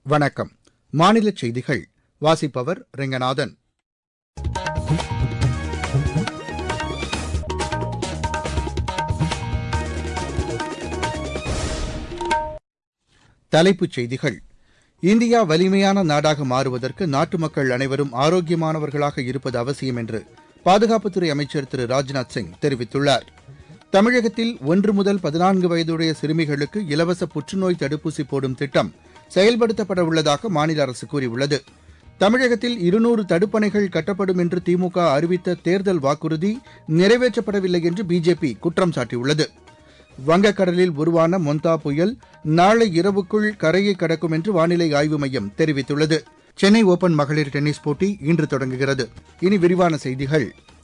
வணக்கம் மாநில செய்திகள் வாசிப்பவர் ரெங்கநாதன் தலைப்புச் செய்திகள் இந்தியா வலிமையான நாடாக மாறுவதற்கு நாட்டு மக்கள் அனைவரும் ஆரோக்கியமானவர்களாக இருப்பது அவசியம் என்று பாதுகாப்புத்துறை அமைச்சர் திரு ராஜ்நாத் சிங் தெரிவித்துள்ளார் தமிழகத்தில் ஒன்று முதல் பதினான்கு வயதுடைய சிறுமிகளுக்கு இலவச புற்றுநோய் தடுப்பூசி போடும் திட்டம் செயல்படுத்தப்பட உள்ளதாக மாநில அரசு கூறியுள்ளது தமிழகத்தில் இருநூறு தடுப்பணைகள் கட்டப்படும் என்று திமுக அறிவித்த தேர்தல் வாக்குறுதி நிறைவேற்றப்படவில்லை என்று பிஜேபி குற்றம் சாட்டியுள்ளது வங்கக்கடலில் உருவான மொந்தா புயல் நாளை இரவுக்குள் கரையை கடக்கும் என்று வானிலை ஆய்வு மையம் தெரிவித்துள்ளது சென்னை ஓபன் மகளிர் டென்னிஸ் போட்டி இன்று தொடங்குகிறது இனி விரிவான செய்திகள்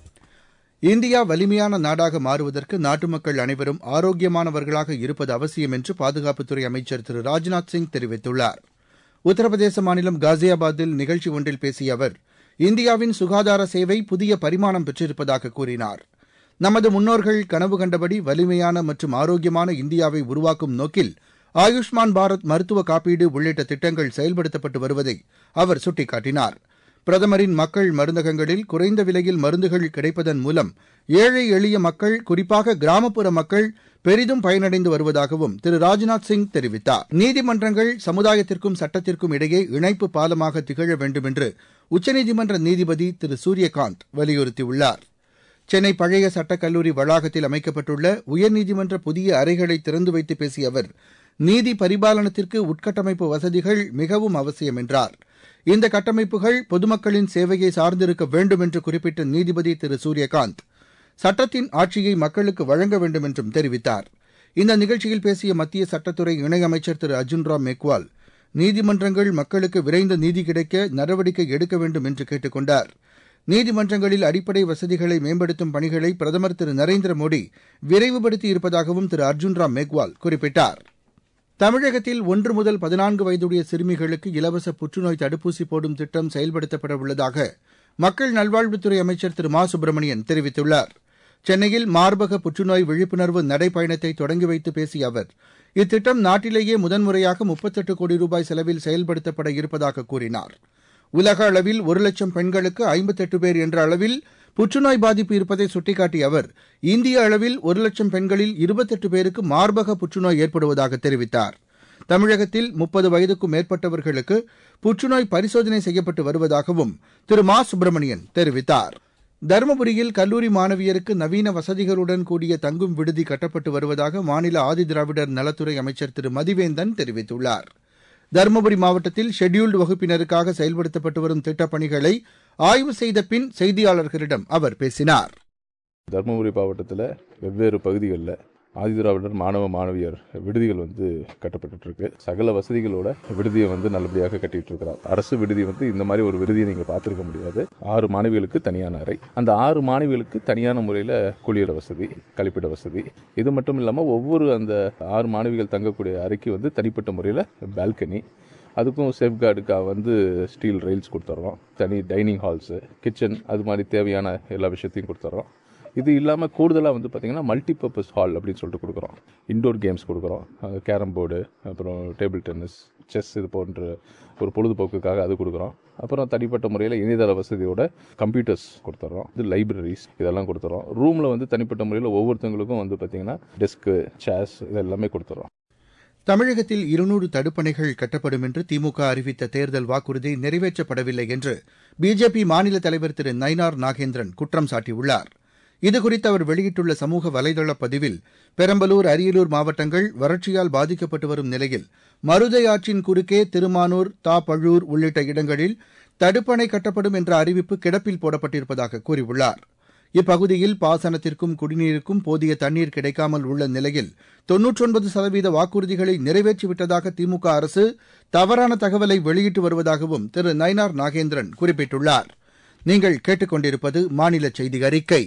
இந்தியா வலிமையான நாடாக மாறுவதற்கு நாட்டு மக்கள் அனைவரும் ஆரோக்கியமானவர்களாக இருப்பது அவசியம் என்று பாதுகாப்புத்துறை அமைச்சர் திரு ராஜ்நாத் சிங் தெரிவித்துள்ளார் உத்தரப்பிரதேச மாநிலம் காசியாபாத்தில் நிகழ்ச்சி ஒன்றில் பேசிய அவர் இந்தியாவின் சுகாதார சேவை புதிய பரிமாணம் பெற்றிருப்பதாக கூறினார் நமது முன்னோர்கள் கனவு கண்டபடி வலிமையான மற்றும் ஆரோக்கியமான இந்தியாவை உருவாக்கும் நோக்கில் ஆயுஷ்மான் பாரத் மருத்துவ காப்பீடு உள்ளிட்ட திட்டங்கள் செயல்படுத்தப்பட்டு வருவதை அவர் சுட்டிக்காட்டினார் பிரதமரின் மக்கள் மருந்தகங்களில் குறைந்த விலையில் மருந்துகள் கிடைப்பதன் மூலம் ஏழை எளிய மக்கள் குறிப்பாக கிராமப்புற மக்கள் பெரிதும் பயனடைந்து வருவதாகவும் திரு ராஜ்நாத் சிங் தெரிவித்தார் நீதிமன்றங்கள் சமுதாயத்திற்கும் சட்டத்திற்கும் இடையே இணைப்பு பாலமாக திகழ வேண்டும் என்று உச்சநீதிமன்ற நீதிபதி திரு சூரியகாந்த் வலியுறுத்தியுள்ளார் சென்னை பழைய சட்டக்கல்லூரி வளாகத்தில் அமைக்கப்பட்டுள்ள உயர்நீதிமன்ற புதிய அறைகளை திறந்து வைத்து பேசிய அவர் நீதி பரிபாலனத்திற்கு உட்கட்டமைப்பு வசதிகள் மிகவும் அவசியம் என்றார் இந்த கட்டமைப்புகள் பொதுமக்களின் சேவையை சார்ந்திருக்க வேண்டும் என்று குறிப்பிட்ட நீதிபதி திரு சூரியகாந்த் சட்டத்தின் ஆட்சியை மக்களுக்கு வழங்க வேண்டும் என்றும் தெரிவித்தார் இந்த நிகழ்ச்சியில் பேசிய மத்திய சட்டத்துறை இணையமைச்சர் திரு அர்ஜுன் ராம் மேக்வால் நீதிமன்றங்கள் மக்களுக்கு விரைந்த நீதி கிடைக்க நடவடிக்கை எடுக்க வேண்டும் என்று கேட்டுக் கொண்டார் நீதிமன்றங்களில் அடிப்படை வசதிகளை மேம்படுத்தும் பணிகளை பிரதமர் திரு நரேந்திர மோடி விரைவுபடுத்தி இருப்பதாகவும் திரு அர்ஜுன் ராம் மேக்வால் குறிப்பிட்டார் தமிழகத்தில் ஒன்று முதல் பதினான்கு வயதுடைய சிறுமிகளுக்கு இலவச புற்றுநோய் தடுப்பூசி போடும் திட்டம் செயல்படுத்தப்பட உள்ளதாக மக்கள் நல்வாழ்வுத்துறை அமைச்சர் திரு மா சுப்பிரமணியன் தெரிவித்துள்ளார் சென்னையில் மார்பக புற்றுநோய் விழிப்புணர்வு நடைப்பயணத்தை தொடங்கி வைத்து பேசிய அவர் இத்திட்டம் நாட்டிலேயே முதன்முறையாக முப்பத்தெட்டு கோடி ரூபாய் செலவில் செயல்படுத்தப்பட இருப்பதாக கூறினார் உலக அளவில் ஒரு லட்சம் பெண்களுக்கு ஐம்பத்தெட்டு பேர் என்ற அளவில் புற்றுநோய் பாதிப்பு இருப்பதை சுட்டிக்காட்டிய அவர் இந்திய அளவில் ஒரு லட்சம் பெண்களில் இருபத்தெட்டு பேருக்கு மார்பக புற்றுநோய் ஏற்படுவதாக தெரிவித்தார் தமிழகத்தில் முப்பது வயதுக்கும் மேற்பட்டவர்களுக்கு புற்றுநோய் பரிசோதனை செய்யப்பட்டு வருவதாகவும் திரு மா சுப்பிரமணியன் தெரிவித்தார் தருமபுரியில் கல்லூரி மாணவியருக்கு நவீன வசதிகளுடன் கூடிய தங்கும் விடுதி கட்டப்பட்டு வருவதாக மாநில ஆதிதிராவிடர் நலத்துறை அமைச்சர் திரு மதிவேந்தன் தெரிவித்துள்ளார் தருமபுரி மாவட்டத்தில் ஷெட்யூல்டு வகுப்பினருக்காக செயல்படுத்தப்பட்டு வரும் திட்டப் பணிகளை ஆய்வு செய்த பின் செய்தியாளர்களிடம் அவர் பேசினார் தருமபுரி மாவட்டத்தில் வெவ்வேறு பகுதிகளில் ஆதிதிராவிடர் மாணவ மாணவியர் விடுதிகள் வந்து கட்டப்பட்டு இருக்கு சகல வசதிகளோட விடுதியை வந்து நல்லபடியாக கட்டிட்டு இருக்கிறார் அரசு விடுதி வந்து இந்த மாதிரி ஒரு விடுதியை நீங்க பார்த்துருக்க முடியாது ஆறு மாணவிகளுக்கு தனியான அறை அந்த ஆறு மாணவிகளுக்கு தனியான முறையில் குளியல வசதி கழிப்பிட வசதி இது மட்டும் இல்லாமல் ஒவ்வொரு அந்த ஆறு மாணவிகள் தங்கக்கூடிய அறைக்கு வந்து தனிப்பட்ட முறையில் பால்கனி அதுக்கும் சேஃப்கார்டுக்காக வந்து ஸ்டீல் ரெயில்ஸ் கொடுத்துட்றோம் தனி டைனிங் ஹால்ஸு கிச்சன் அது மாதிரி தேவையான எல்லா விஷயத்தையும் கொடுத்துட்றோம் இது இல்லாமல் கூடுதலாக வந்து பார்த்திங்கன்னா மல்டிபர்பஸ் ஹால் அப்படின்னு சொல்லிட்டு கொடுக்குறோம் இண்டோர் கேம்ஸ் கொடுக்குறோம் கேரம் போர்டு அப்புறம் டேபிள் டென்னிஸ் செஸ் இது போன்ற ஒரு பொழுதுபோக்குக்காக அது கொடுக்குறோம் அப்புறம் தனிப்பட்ட முறையில் இணையதள வசதியோட கம்ப்யூட்டர்ஸ் கொடுத்துட்றோம் இது லைப்ரரிஸ் இதெல்லாம் கொடுத்துறோம் ரூமில் வந்து தனிப்பட்ட முறையில் ஒவ்வொருத்தவங்களுக்கும் வந்து பார்த்திங்கன்னா டெஸ்க்கு சேர்ஸ் இது எல்லாமே கொடுத்துறோம் தமிழகத்தில் இருநூறு தடுப்பணைகள் கட்டப்படும் என்று திமுக அறிவித்த தேர்தல் வாக்குறுதி நிறைவேற்றப்படவில்லை என்று பிஜேபி மாநில தலைவர் திரு நயினார் நாகேந்திரன் குற்றம் சாட்டியுள்ளார் இதுகுறித்து அவர் வெளியிட்டுள்ள சமூக வலைதள பதிவில் பெரம்பலூர் அரியலூர் மாவட்டங்கள் வறட்சியால் பாதிக்கப்பட்டு வரும் நிலையில் மருதை ஆற்றின் குறுக்கே திருமானூர் தாப்பழூர் உள்ளிட்ட இடங்களில் தடுப்பணை கட்டப்படும் என்ற அறிவிப்பு கிடப்பில் போடப்பட்டிருப்பதாக கூறியுள்ளார் இப்பகுதியில் பாசனத்திற்கும் குடிநீருக்கும் போதிய தண்ணீர் கிடைக்காமல் உள்ள நிலையில் தொன்னூற்றொன்பது சதவீத வாக்குறுதிகளை நிறைவேற்றிவிட்டதாக திமுக அரசு தவறான தகவலை வெளியிட்டு வருவதாகவும் திரு நயினார் நாகேந்திரன் குறிப்பிட்டுள்ளார் நீங்கள் கேட்டுக்கொண்டிருப்பது மாநில செய்தி அறிக்கை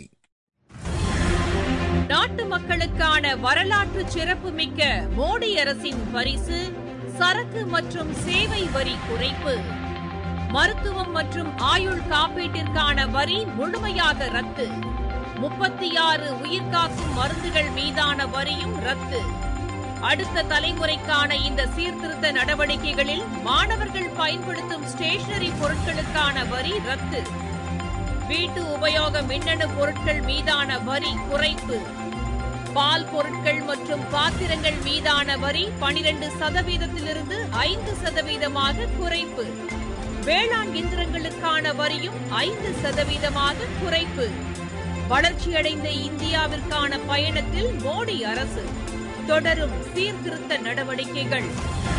நாட்டு மக்களுக்கான வரலாற்று சிறப்புமிக்க மோடி அரசின் பரிசு சரக்கு மற்றும் சேவை வரி குறைப்பு மருத்துவம் மற்றும் ஆயுள் காப்பீட்டிற்கான வரி முழுமையாக ரத்து முப்பத்தி ஆறு உயிர்காக்கும் மருந்துகள் மீதான வரியும் ரத்து அடுத்த தலைமுறைக்கான இந்த சீர்திருத்த நடவடிக்கைகளில் மாணவர்கள் பயன்படுத்தும் ஸ்டேஷனரி பொருட்களுக்கான வரி ரத்து வீட்டு உபயோக மின்னணு பொருட்கள் மீதான வரி குறைப்பு பால் பொருட்கள் மற்றும் பாத்திரங்கள் மீதான வரி பனிரெண்டு சதவீதத்திலிருந்து ஐந்து சதவீதமாக குறைப்பு வேளாண் இயந்திரங்களுக்கான வரியும் ஐந்து சதவீதமாக குறைப்பு வளர்ச்சியடைந்த இந்தியாவிற்கான பயணத்தில் மோடி அரசு தொடரும் சீர்திருத்த நடவடிக்கைகள்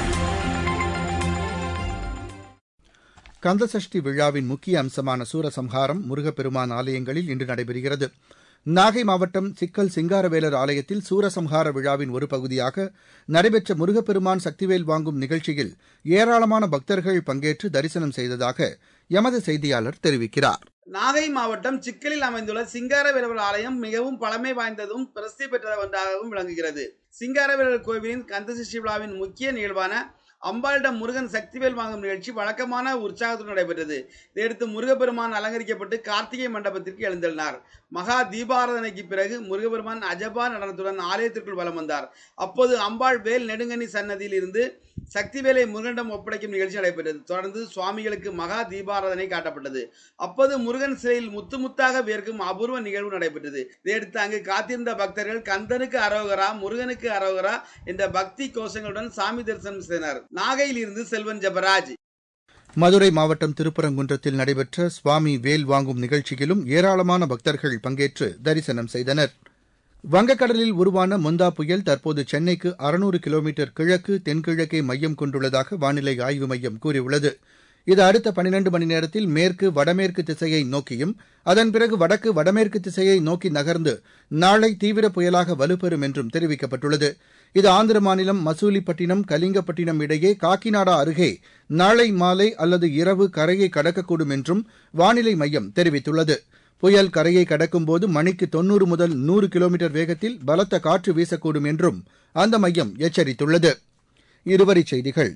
கந்தசஷ்டி விழாவின் முக்கிய அம்சமான சூரசம்ஹாரம் முருகப்பெருமான் ஆலயங்களில் இன்று நடைபெறுகிறது நாகை மாவட்டம் சிக்கல் சிங்காரவேலர் ஆலயத்தில் சூரசம்ஹார விழாவின் ஒரு பகுதியாக நடைபெற்ற முருகப்பெருமான் சக்திவேல் வாங்கும் நிகழ்ச்சியில் ஏராளமான பக்தர்கள் பங்கேற்று தரிசனம் செய்ததாக எமது செய்தியாளர் தெரிவிக்கிறார் நாகை மாவட்டம் சிக்கலில் அமைந்துள்ள சிங்காரவேலவர் ஆலயம் மிகவும் பழமை வாய்ந்ததும் பிரசித்தி பெற்ற ஒன்றாகவும் விளங்குகிறது சிங்காரவேலர் கோவிலின் கந்தசஷ்டி விழாவின் முக்கிய நிகழ்வான அம்பாளிடம் முருகன் சக்திவேல் வாங்கும் நிகழ்ச்சி வழக்கமான உற்சாகத்துடன் நடைபெற்றது இதையடுத்து முருகப்பெருமான் அலங்கரிக்கப்பட்டு கார்த்திகை மண்டபத்திற்கு எழுந்தள்ளினார் மகா தீபாராதனைக்கு பிறகு முருகப்பெருமான் அஜபா நடனத்துடன் ஆலயத்திற்குள் வலம் வந்தார் அப்போது அம்பாள் வேல் நெடுங்கனி சன்னதியில் இருந்து சக்திவேலை முருகனிடம் ஒப்படைக்கும் நிகழ்ச்சி நடைபெற்றது தொடர்ந்து சுவாமிகளுக்கு மகா தீபாராதனை காட்டப்பட்டது அப்போது முருகன் சிலையில் முத்து முத்தாக வேர்க்கும் அபூர்வ நிகழ்வு நடைபெற்றது இதையடுத்து அங்கு காத்திருந்த பக்தர்கள் கந்தனுக்கு அரோகரா முருகனுக்கு அரோகரா என்ற பக்தி கோஷங்களுடன் சாமி தரிசனம் செய்தனர் நாகையில் இருந்து செல்வன் ஜபராஜ் மதுரை மாவட்டம் திருப்பரங்குன்றத்தில் நடைபெற்ற சுவாமி வேல் வாங்கும் நிகழ்ச்சியிலும் ஏராளமான பக்தர்கள் பங்கேற்று தரிசனம் செய்தனர் வங்கக்கடலில் உருவான மொந்தா புயல் தற்போது சென்னைக்கு அறுநூறு கிலோமீட்டர் கிழக்கு தென்கிழக்கே மையம் கொண்டுள்ளதாக வானிலை ஆய்வு மையம் கூறியுள்ளது இது அடுத்த பனிரண்டு மணி நேரத்தில் மேற்கு வடமேற்கு திசையை நோக்கியும் அதன் பிறகு வடக்கு வடமேற்கு திசையை நோக்கி நகர்ந்து நாளை தீவிர புயலாக வலுப்பெறும் என்றும் தெரிவிக்கப்பட்டுள்ளது இது ஆந்திர மாநிலம் மசூலிப்பட்டினம் கலிங்கப்பட்டினம் இடையே காக்கிநாடா அருகே நாளை மாலை அல்லது இரவு கரையை கடக்கக்கூடும் என்றும் வானிலை மையம் தெரிவித்துள்ளது புயல் கரையை கடக்கும்போது மணிக்கு தொன்னூறு முதல் நூறு கிலோமீட்டர் வேகத்தில் பலத்த காற்று வீசக்கூடும் என்றும் அந்த மையம் எச்சரித்துள்ளது இருவரிச் செய்திகள்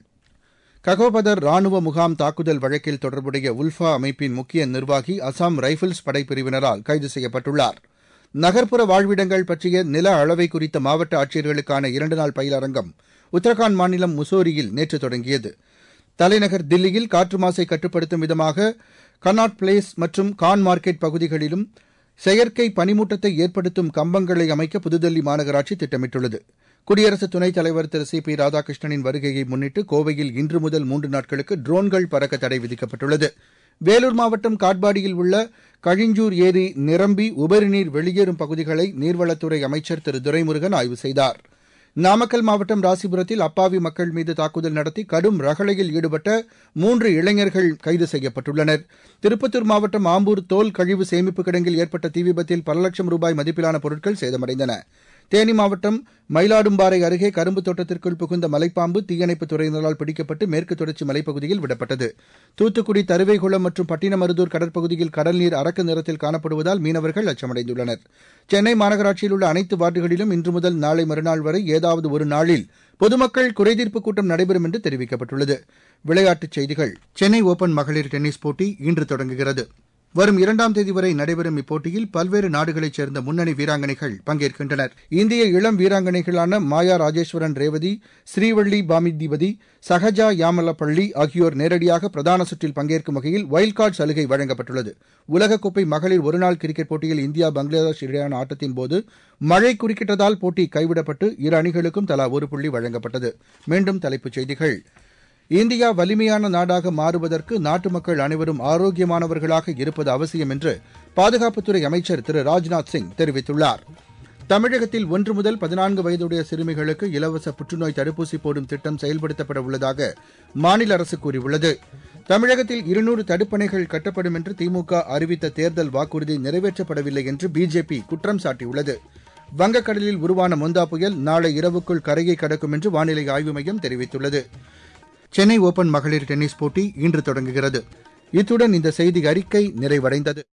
ககோபதர் ராணுவ முகாம் தாக்குதல் வழக்கில் தொடர்புடைய உல்ஃபா அமைப்பின் முக்கிய நிர்வாகி அசாம் ரைபிள்ஸ் படைப்பிரிவினரால் கைது செய்யப்பட்டுள்ளார் நகர்ப்புற வாழ்விடங்கள் பற்றிய நில அளவை குறித்த மாவட்ட ஆட்சியர்களுக்கான இரண்டு நாள் பயிலரங்கம் உத்தரகாண்ட் மாநிலம் முசோரியில் நேற்று தொடங்கியது தலைநகர் தில்லியில் காற்று மாசை கட்டுப்படுத்தும் விதமாக கன்னாட் பிளேஸ் மற்றும் கான் மார்க்கெட் பகுதிகளிலும் செயற்கை பனிமூட்டத்தை ஏற்படுத்தும் கம்பங்களை அமைக்க புதுதில்லி மாநகராட்சி திட்டமிட்டுள்ளது குடியரசு துணைத் தலைவர் திரு சி பி ராதாகிருஷ்ணனின் வருகையை முன்னிட்டு கோவையில் இன்று முதல் மூன்று நாட்களுக்கு ட்ரோன்கள் பறக்க தடை விதிக்கப்பட்டுள்ளது வேலூர் மாவட்டம் காட்பாடியில் உள்ள கழிஞ்சூர் ஏரி நிரம்பி உபரிநீர் வெளியேறும் பகுதிகளை நீர்வளத்துறை அமைச்சர் திரு துரைமுருகன் ஆய்வு செய்தார் நாமக்கல் மாவட்டம் ராசிபுரத்தில் அப்பாவி மக்கள் மீது தாக்குதல் நடத்தி கடும் ரகளையில் ஈடுபட்ட மூன்று இளைஞர்கள் கைது செய்யப்பட்டுள்ளனர் திருப்பத்தூர் மாவட்டம் ஆம்பூர் தோல் கழிவு சேமிப்பு கிடங்கில் ஏற்பட்ட தீ விபத்தில் பல லட்சம் ரூபாய் மதிப்பிலான பொருட்கள் சேதமடைந்தன தேனி மாவட்டம் மயிலாடும்பாறை அருகே கரும்பு தோட்டத்திற்குள் புகுந்த மலைப்பாம்பு தீயணைப்புத் துறையினரால் பிடிக்கப்பட்டு மேற்கு தொடர்ச்சி மலைப்பகுதியில் விடப்பட்டது தூத்துக்குடி தருவைகுளம் மற்றும் பட்டினமருதூர் கடற்பகுதியில் கடல் நீர் அரக்க நிறத்தில் காணப்படுவதால் மீனவர்கள் அச்சமடைந்துள்ளனர் சென்னை மாநகராட்சியில் உள்ள அனைத்து வார்டுகளிலும் இன்று முதல் நாளை மறுநாள் வரை ஏதாவது ஒரு நாளில் பொதுமக்கள் குறைதீர்ப்பு கூட்டம் நடைபெறும் என்று தெரிவிக்கப்பட்டுள்ளது விளையாட்டுச் செய்திகள் சென்னை ஓபன் மகளிர் டென்னிஸ் போட்டி இன்று தொடங்குகிறது வரும் இரண்டாம் தேதி வரை நடைபெறும் இப்போட்டியில் பல்வேறு நாடுகளைச் சேர்ந்த முன்னணி வீராங்கனைகள் பங்கேற்கின்றனர் இந்திய இளம் வீராங்கனைகளான மாயா ராஜேஸ்வரன் ரேவதி ஸ்ரீவள்ளி பாமிதிபதி சஹஜா யாமலப்பள்ளி ஆகியோர் நேரடியாக பிரதான சுற்றில் பங்கேற்கும் வகையில் வைல்ட் கார்டு சலுகை வழங்கப்பட்டுள்ளது உலகக்கோப்பை மகளிர் ஒருநாள் கிரிக்கெட் போட்டியில் இந்தியா பங்களாதேஷ் இடையேயான ஆட்டத்தின் போது மழை குறுக்கிட்டதால் போட்டி கைவிடப்பட்டு இரு அணிகளுக்கும் தலா ஒரு புள்ளி வழங்கப்பட்டது மீண்டும் தலைப்புச் செய்திகள் இந்தியா வலிமையான நாடாக மாறுவதற்கு நாட்டு மக்கள் அனைவரும் ஆரோக்கியமானவர்களாக இருப்பது அவசியம் என்று பாதுகாப்புத்துறை அமைச்சர் திரு ராஜ்நாத் சிங் தெரிவித்துள்ளார் தமிழகத்தில் ஒன்று முதல் பதினான்கு வயதுடைய சிறுமிகளுக்கு இலவச புற்றுநோய் தடுப்பூசி போடும் திட்டம் செயல்படுத்தப்பட உள்ளதாக மாநில அரசு கூறியுள்ளது தமிழகத்தில் இருநூறு தடுப்பணைகள் கட்டப்படும் என்று திமுக அறிவித்த தேர்தல் வாக்குறுதி நிறைவேற்றப்படவில்லை என்று பிஜேபி குற்றம் சாட்டியுள்ளது வங்கக்கடலில் உருவான மொந்தா புயல் நாளை இரவுக்குள் கரையை கடக்கும் என்று வானிலை ஆய்வு மையம் தெரிவித்துள்ளது சென்னை ஓபன் மகளிர் டென்னிஸ் போட்டி இன்று தொடங்குகிறது இத்துடன் இந்த செய்தி அறிக்கை நிறைவடைந்தது